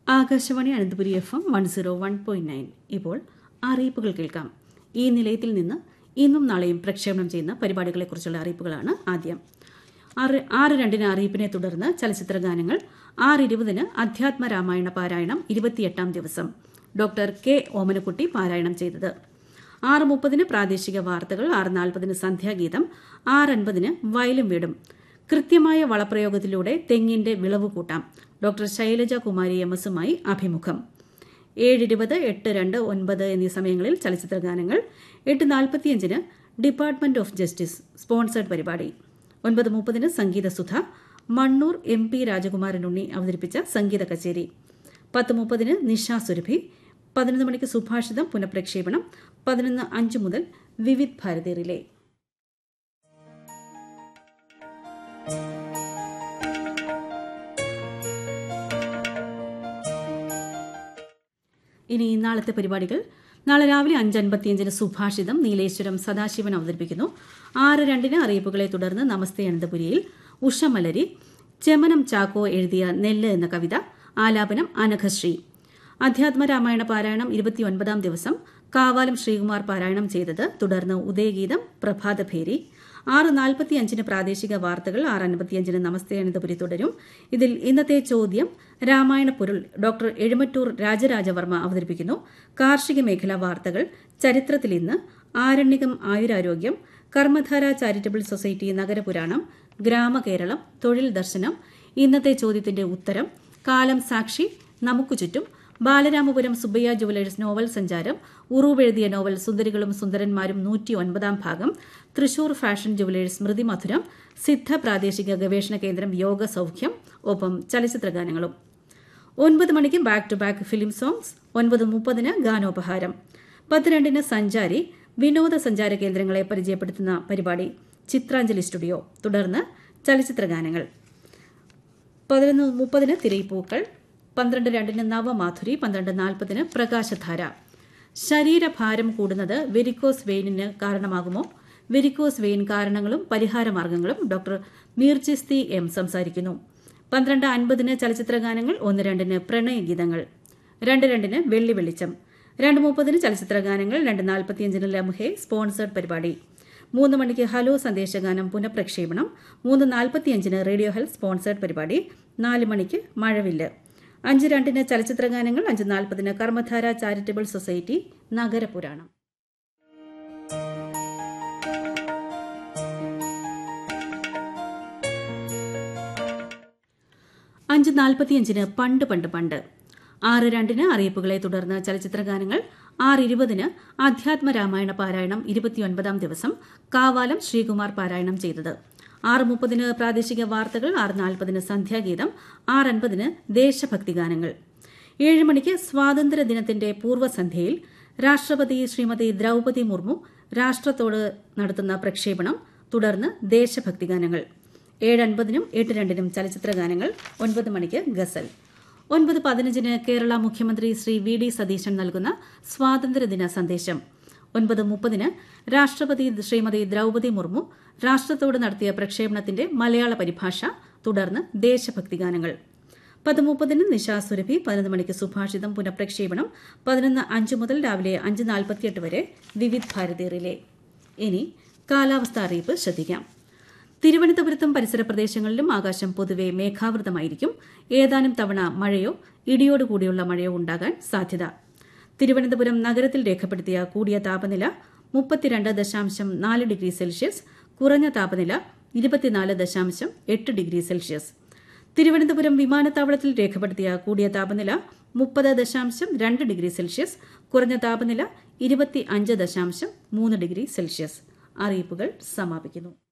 Akashvani Ananthapuri F M one zero one point nine ഇപ്പോൾ അറിയിപ്പുകൾ കേൾക്കാം ഈ നിലയത്തിൽ നിന്ന് ഇന്നും നാളെയും പ്രക്ഷേപണം ചെയ്യുന്ന പരിപാടികളെക്കുറിച്ചുള്ള അറിയിപ്പുകളാണ് ആദ്യം ആറ് ആറ് രണ്ടിന് അറിയിപ്പിനെ തുടർന്ന് ചലച്ചിത്ര ഗാനങ്ങൾ ആറ് ഇരുപതിന് അധ്യാത്മ രാമായണ പാരായണം ഇരുപത്തിയെട്ടാം ദിവസം ഡോക്ടർ കെ ഓമനക്കുട്ടി പാരായണം ചെയ്തത് ആറ് മുപ്പതിന് പ്രാദേശിക വാർത്തകൾ ആറ് നാൽപ്പതിന് സന്ധ്യാഗീതം ആറ് അൻപതിന് വയലും വീടും കൃത്യമായ വളപ്രയോഗത്തിലൂടെ തെങ്ങിന്റെ വിളവ് കൂട്ടാം ഡോക്ടർ ശൈലജ കുമാരി എം എസുമായി അഭിമുഖം ഏഴ് ഇരുപത് എട്ട് രണ്ട് ഒൻപത് എന്നീ സമയങ്ങളിൽ ചലച്ചിത്ര ഗാനങ്ങൾ എട്ട് നാൽപ്പത്തിയഞ്ചിന് ഡിപ്പാർട്ട്മെന്റ് ഓഫ് ജസ്റ്റിസ് സ്പോൺസേഡ് പരിപാടി ഒൻപത് മുപ്പതിന് സംഗീത സുധ മണ്ണൂർ എം പി രാജകുമാരൻ ഉണ്ണി അവതരിപ്പിച്ച സംഗീത കച്ചേരി പത്ത് മുപ്പതിന് നിഷ സുരഭി പതിനൊന്ന് മണിക്ക് സുഭാഷിതം പുനഃപ്രക്ഷേപണം പതിനൊന്ന് അഞ്ച് മുതൽ വിവിധ് ഭാരതി റിലേ ഇനി നാളത്തെ പരിപാടികൾ നാളെ രാവിലെ അഞ്ച് അൻപത്തിയഞ്ചിന് സുഭാഷിതം നീലേശ്വരം സദാശിവൻ അവതരിപ്പിക്കുന്നു ആറ് രണ്ടിന് അറിയിപ്പുകളെ തുടർന്ന് നമസ്തേ അനന്തപുരിയിൽ ഉഷമലരി ചെമനം ചാക്കോ എഴുതിയ നെല്ല് എന്ന കവിത ആലാപനം അനഘശ്രീ അധ്യാത്മ രാമായണ പാരായണം ഇരുപത്തിയൊൻപതാം ദിവസം കാവാലം ശ്രീകുമാർ പാരായണം ചെയ്തത് തുടർന്ന് ഉദയഗീതം പ്രഭാതഭേരി ആറ് നാൽപ്പത്തിയഞ്ചിന് പ്രാദേശിക വാർത്തകൾ ആറ് അൻപത്തിയഞ്ചിന് നമസ്തേ അനന്തപുരി തുടരും ഇതിൽ ഇന്നത്തെ ചോദ്യം രാമായണ പൊരുൾ ഡോക്ടർ എഴുമറ്റൂർ രാജരാജവർമ്മ അവതരിപ്പിക്കുന്നു കാർഷിക മേഖലാ വാർത്തകൾ ചരിത്രത്തിൽ ഇന്ന് ആരണ്യകം ആയുരാരോഗ്യം കർമ്മധാര ചാരിറ്റബിൾ സൊസൈറ്റി നഗരപുരാണം ഗ്രാമകേരളം തൊഴിൽ ദർശനം ഇന്നത്തെ ചോദ്യത്തിന്റെ ഉത്തരം കാലം സാക്ഷി നമുക്ക് ചുറ്റും ബാലരാമപുരം സുബ്ബയ്യ ജുവലേഴ്സ് നോവൽ സഞ്ചാരം ഉറൂവെഴുതിയ നോവൽ സുന്ദരികളും സുന്ദരന്മാരും നൂറ്റി ഒൻപതാം ഭാഗം തൃശൂർ ഫാഷൻ ജുവലേഴ്സ് സ്മൃതി മധുരം സിദ്ധ പ്രാദേശിക ഗവേഷണ കേന്ദ്രം യോഗ സൌഖ്യം ഒപ്പം ചലച്ചിത്ര ഗാനങ്ങളും ഒൻപത് മണിക്ക് back to back film songs ഒൻപത് മുപ്പതിന് ഗാനോപഹാരം പത്ത് രണ്ടിന് സഞ്ചാരി വിനോദസഞ്ചാര കേന്ദ്രങ്ങളെ പരിചയപ്പെടുത്തുന്ന പരിപാടി ചിത്രാഞ്ജലി സ്റ്റുഡിയോ തുടർന്ന് ചലച്ചിത്ര ഗാനങ്ങൾ പതിനൊന്ന് മുപ്പതിന് തിരയിപ്പൂക്കൾ പന്ത്രണ്ട് രണ്ടിന് നവമാധുരി പന്ത്രണ്ട് നാൽപ്പതിന് പ്രകാശധാര ശരീരഭാരം കൂടുന്നത് വെരിക്കോസ് വെയിനിന് കാരണമാകുമോ വെരിക്കോസ് വെയിൻ കാരണങ്ങളും പരിഹാരമാർഗങ്ങളും ഡോക്ടർ മീർജിസ്തി എം സംസാരിക്കുന്നു പന്ത്രണ്ട് അൻപതിന് ചലച്ചിത്ര ഗാനങ്ങൾ ഒന്ന് രണ്ടിന് പ്രണയഗീതങ്ങൾ രണ്ട് രണ്ടിന് വെള്ളി വെളിച്ചം രണ്ട് മുപ്പതിന് ചലച്ചിത്ര ഗാനങ്ങൾ രണ്ട് നാൽപ്പത്തിയഞ്ചിന് ലംഹെ സ്പോൺസേഡ് പരിപാടി മൂന്ന് മണിക്ക് ഹലോ സന്ദേശഗാനം പുനഃപ്രക്ഷേപണം മൂന്ന് നാൽപ്പത്തിയഞ്ചിന് റേഡിയോ ഹെൽത്ത് സ്പോൺസേഡ് പരിപാടി നാല് മണിക്ക് മഴവില്ല് അഞ്ച് രണ്ടിന് ചലച്ചിത്ര ഗാനങ്ങൾ അഞ്ച് നാൽപ്പതിന് കർമ്മധാര ചാരിറ്റബിൾ സൊസൈറ്റി നഗരപുരാണം അഞ്ച് നാൽപ്പത്തിയഞ്ചിന് പണ്ട് പണ്ട് പണ്ട് ആറ് രണ്ടിന് അറിയിപ്പുകളെ തുടർന്ന് ചലച്ചിത്ര ഗാനങ്ങൾ ആറ് ഇരുപതിന് അധ്യാത്മ രാമായണ പാരായണം ഇരുപത്തിയൊൻപതാം ദിവസം കാവാലം ശ്രീകുമാർ പാരായണം ചെയ്തത് ആറ് മുപ്പതിന് പ്രാദേശിക വാർത്തകൾ ആറ് നാൽപ്പതിന് സന്ധ്യാഗീതം ആറ് അൻപതിന് ദേശഭക്തി ഗാനങ്ങൾ ഏഴ് മണിക്ക് സ്വാതന്ത്ര്യ ദിനത്തിന്റെ പൂർവ്വസന്ധ്യയിൽ രാഷ്ട്രപതി ശ്രീമതി ദ്രൌപതി മുർമു രാഷ്ട്രത്തോട് നടത്തുന്ന പ്രക്ഷേപണം തുടർന്ന് ദേശഭക്തി ഗാനങ്ങൾ ഏഴ് അൻപതിനും എട്ട് രണ്ടിനും ചലച്ചിത്ര ഗാനങ്ങൾ ഒൻപത് മണിക്ക് ഗസൽ ഒൻപത് പതിനഞ്ചിന് കേരള മുഖ്യമന്ത്രി ശ്രീ വി ഡി സതീശൻ നൽകുന്ന സ്വാതന്ത്ര്യദിന സന്ദേശം ഒൻപത് മുപ്പതിന് രാഷ്ട്രപതി ശ്രീമതി ദ്രൌപതി മുർമു രാഷ്ട്രത്തോട് നടത്തിയ പ്രക്ഷേപണത്തിന്റെ മലയാള പരിഭാഷ തുടർന്ന് ദേശഭക്തി ഗാനങ്ങൾ പത്ത് മുപ്പതിന് നിശാ സുരഭി പതിനൊന്ന് മണിക്ക് സുഭാഷിതം പുനഃപ്രക്ഷേപണം പതിനൊന്ന് അഞ്ച് മുതൽ രാവിലെ അഞ്ച് നാൽപ്പത്തിയെട്ട് വരെ വിവിധ് ഭാരതി റിലേ ഇനി കാലാവസ്ഥ അറിയിപ്പ് ശ്രദ്ധിക്കാം തിരുവനന്തപുരത്തും പരിസര പ്രദേശങ്ങളിലും ആകാശം പൊതുവെ മേഘാവൃതമായിരിക്കും ഏതാനും തവണ മഴയോ ഇടിയോടുകൂടിയുള്ള മഴയോ ഉണ്ടാകാൻ സാധ്യത തിരുവനന്തപുരം നഗരത്തിൽ രേഖപ്പെടുത്തിയ കൂടിയ താപനില മുപ്പത്തിരണ്ട് ദശാംശം നാല് ഡിഗ്രി സെൽഷ്യസ് കുറഞ്ഞ താപനില ഇരുപത്തിനാല് ദശാംശം എട്ട് ഡിഗ്രി സെൽഷ്യസ് തിരുവനന്തപുരം വിമാനത്താവളത്തിൽ രേഖപ്പെടുത്തിയ കൂടിയ താപനില മുപ്പത് ദശാംശം രണ്ട് ഡിഗ്രി സെൽഷ്യസ് കുറഞ്ഞ താപനില ഇരുപത്തി അഞ്ച് ദശാംശം മൂന്ന് ഡിഗ്രി സെൽഷ്യസ് അറിയിപ്പുകൾ സമാപിക്കുന്നു